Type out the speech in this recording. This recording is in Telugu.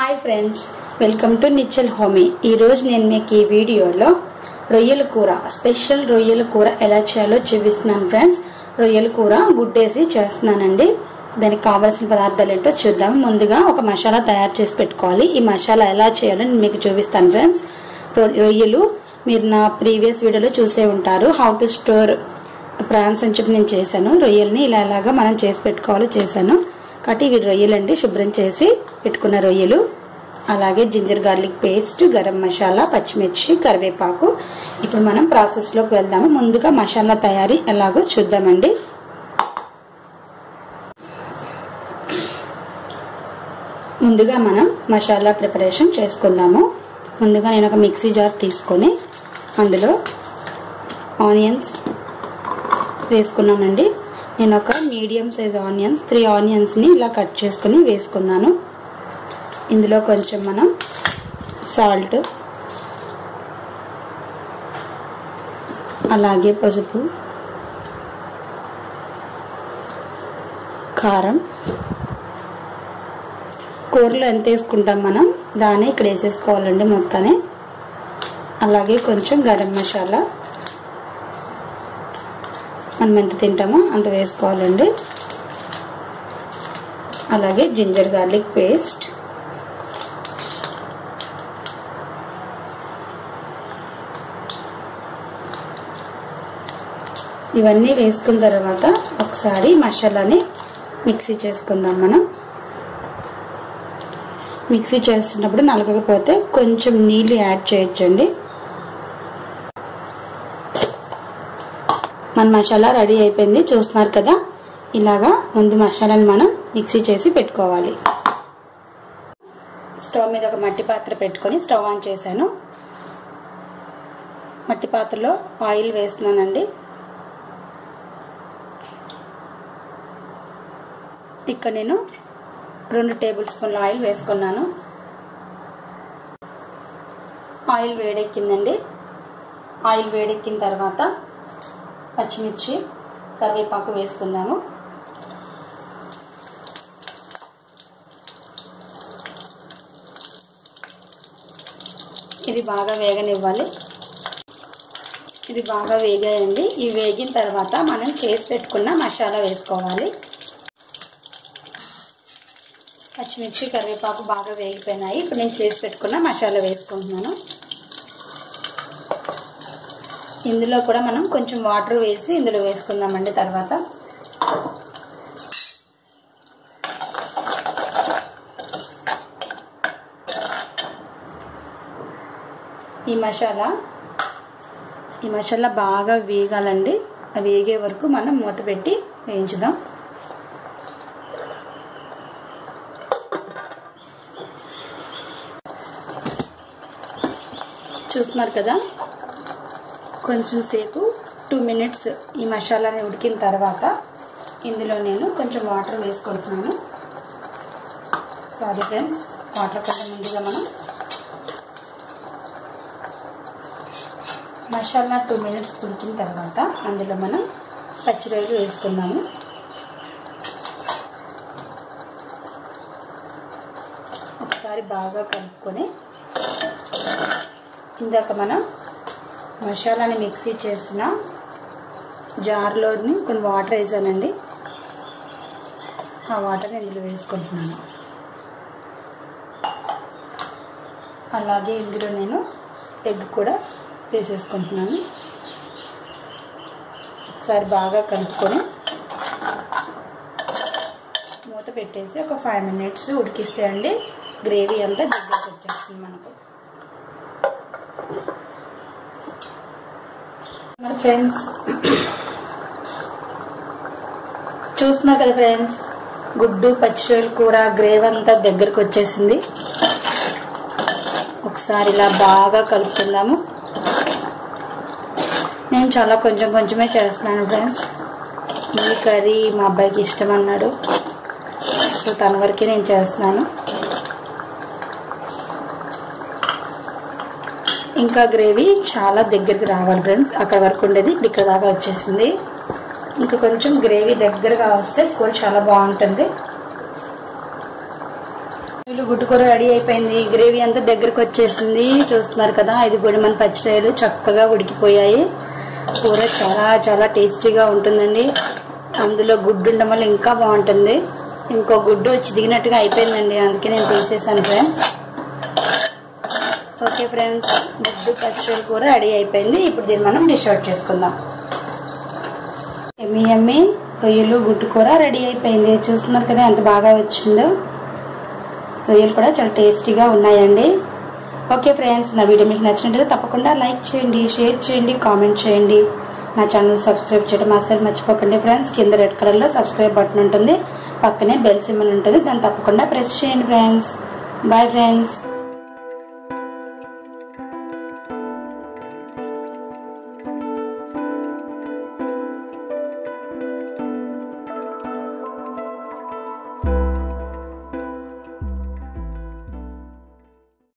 హాయ్ ఫ్రెండ్స్ వెల్కమ్ టు నిచ్చల్ హోమీ ఈరోజు నేను మీకు ఈ వీడియోలో రొయ్యల కూర స్పెషల్ రొయ్యల కూర ఎలా చేయాలో చూపిస్తున్నాను ఫ్రెండ్స్ రొయ్యల కూర గుడ్డేసి చేస్తున్నానండి దానికి కావాల్సిన పదార్థాలు ఏంటో చూద్దాం ముందుగా ఒక మసాలా తయారు చేసి పెట్టుకోవాలి ఈ మసాలా ఎలా చేయాలో నేను మీకు చూపిస్తాను ఫ్రెండ్స్ రొ- రొయ్యలు మీరు నా ప్రీవియస్ వీడియోలో చూసే ఉంటారు హౌ టు స్టోర్ ప్రాన్స్ అని చెప్పి నేను చేశాను రొయ్యల్ని ఇలా ఇలాగా మనం చేసి పెట్టుకోవాలో చేశాను కాబట్టి ఇవి రొయ్యలండి శుభ్రం చేసి పెట్టుకున్న రొయ్యలు అలాగే ginger garlic paste garam masala పచ్చిమిర్చి కరివేపాకు ఇప్పుడు మనం ప్రాసెస్లోకి వెళ్దాము ముందుగా మసాలా తయారీ ఎలాగో చూద్దామండి ముందుగా మనం మసాలా ప్రిపరేషన్ చేసుకుందాము ముందుగా నేను ఒక మిక్సీ జార్ తీసుకొని అందులో ఆనియన్స్ వేసుకున్నానండి నేను ఒక మీడియం సైజ్ ఆనియన్స్ త్రీ ఆనియన్స్ని ఇలా కట్ చేసుకుని వేసుకున్నాను ఇందులో కొంచెం మనం సాల్ట్ అలాగే పసుపు కారం కూరలో ఎంత వేసుకుంటాం మనం దాన్ని ఇక్కడ వేసేసుకోవాలండి మొత్తాన్ని అలాగే కొంచెం గరం మసాలా మనం ఎంత తింటామో అంత వేసుకోవాలండి అలాగే జింజర్ గార్లిక్ పేస్ట్ ఇవన్నీ వేసుకున్న తర్వాత ఒకసారి మసాలాని మిక్సీ చేసుకుందాం మనం మిక్సీ చేస్తున్నప్పుడు నలగకపోతే కొంచెం నీళ్ళు యాడ్ చేయొచ్చండి మన మసాలా రెడీ అయిపోయింది చూస్తున్నారు కదా ఇలాగా ముందు మసాలాని మనం మిక్సీ చేసి పెట్టుకోవాలి స్టవ్ మీద ఒక మట్టి పాత్ర పెట్టుకొని స్టవ్ ఆన్ చేశాను మట్టి పాత్రలో ఆయిల్ వేస్తున్నానండి ఇక్కడ నేను రెండు టేబుల్ స్పూన్ల ఆయిల్ వేసుకున్నాను ఆయిల్ వేడెక్కిందండి ఆయిల్ వేడెక్కిన తర్వాత పచ్చిమిర్చి కరివేపాకు వేసుకుందాము ఇది బాగా వేగనివ్వాలి ఇది బాగా వేగాయండి ఇవి వేగిన తర్వాత మనం చేసి పెట్టుకున్న మసాలా వేసుకోవాలి పచ్చిమిర్చి కరివేపాకు బాగా వేగిపోయినాయి ఇప్పుడు నేను చేసి పెట్టుకున్న మసాలా వేసుకుంటున్నాను ఇందులో కూడా మనం కొంచెం వాటర్ వేసి ఇందులో వేసుకుందామండి తర్వాత ఈ మసాలా ఈ మసాలా బాగా వేగాలండి అది వేగే వరకు మనం మూత పెట్టి వేయించుదాం చూస్తున్నారు కదా కొంచెం సేపు టూ మినిట్స్ ఈ మసాలాని ఉడికిన తర్వాత ఇందులో నేను కొంచెం వాటర్ వేసుకుంటున్నాను సారీ ఫ్రెండ్స్ వాటర్ కంటే ముందుగా మనం మసాలా టూ మినిట్స్ ఉడికిన తర్వాత అందులో మనం పచ్చిరొయ్యలు వేసుకున్నాము ఒకసారి బాగా కలుపుకొని ఇందాక మనం మసాలాని మిక్సీ చేసిన జార్లోని కొన్ని వాటర్ వేసానండి ఆ వాటర్ని ఇందులో వేసుకుంటున్నాను అలాగే ఇందులో నేను ఎగ్ కూడా వేసేసుకుంటున్నాను ఒకసారి బాగా కలుపుకొని మూత పెట్టేసి ఒక ఫైవ్ మినిట్స్ ఉడికిస్తే అండి గ్రేవీ అంతా దగ్గరకు వచ్చేస్తుంది మనకు మన ఫ్రెండ్స్ చూస్తున్నారు కదా ఫ్రెండ్స్ గుడ్డు పచ్చిరొయ్యలు కూర గ్రేవీ అంతా దగ్గరకు వచ్చేసింది ఒకసారి ఇలా బాగా కలుపుకుందాము నేను చాలా కొంచెం కొంచెమే చేస్తున్నాను ఫ్రెండ్స్ ఈ కర్రీ మా అబ్బాయికి ఇష్టం అన్నాడు సో తన వరకే నేను చేస్తున్నాను ఇంకా గ్రేవీ చాలా దగ్గరికి రావాలి ఫ్రెండ్స్ అక్కడ వరకు ఉండేది ఇప్పుడు ఇక్కడ దాకా వచ్చేసింది ఇంకా కొంచెం గ్రేవీ దగ్గరగా వస్తే కూర చాలా బాగుంటుంది రొయ్యలు గుడ్డుకూర రెడీ అయిపోయింది గ్రేవీ అంతా దగ్గరకు వచ్చేసింది చూస్తున్నారు కదా ఇది కూడా మన పచ్చిరొయ్యలు చక్కగా ఉడికిపోయాయి కూర చాలా చాలా టేస్టీగా ఉంటుందండి అందులో గుడ్డు ఉండడం వల్ల ఇంకా బాగుంటుంది ఇంకో గుడ్డు వచ్చి దిగినట్టుగా అయిపోయిందండి అందుకే నేను తీసేసాను ఫ్రెండ్స్ ఓకే ఫ్రెండ్స్ గుడ్డు పచ్చిరొయ్యల కూర రెడీ అయిపోయింది ఇప్పుడు దీన్ని మనం డిష్ అవుట్ చేసుకుందాం ఎమ్మి ఎమ్మి రొయ్యలు గుడ్డు కూర రెడీ అయిపోయింది చూస్తున్నారు కదా ఎంత బాగా వచ్చిందో రొయ్యలు కూడా చాలా టేస్టీగా ఉన్నాయండి ఓకే ఫ్రెండ్స్ నా వీడియో మీకు నచ్చినట్లయితే తప్పకుండా లైక్ చేయండి షేర్ చేయండి కామెంట్ చేయండి నా ఛానల్ సబ్స్క్రైబ్ చేయడం అస్సలు మర్చిపోకండి ఫ్రెండ్స్ కింద రెడ్ కలర్లో సబ్స్క్రైబ్ బటన్ ఉంటుంది పక్కనే బెల్ సిమ్మల్ ఉంటుంది దాన్ని తప్పకుండా ప్రెస్ చేయండి ఫ్రెండ్స్ బాయ్ ఫ్రెండ్స్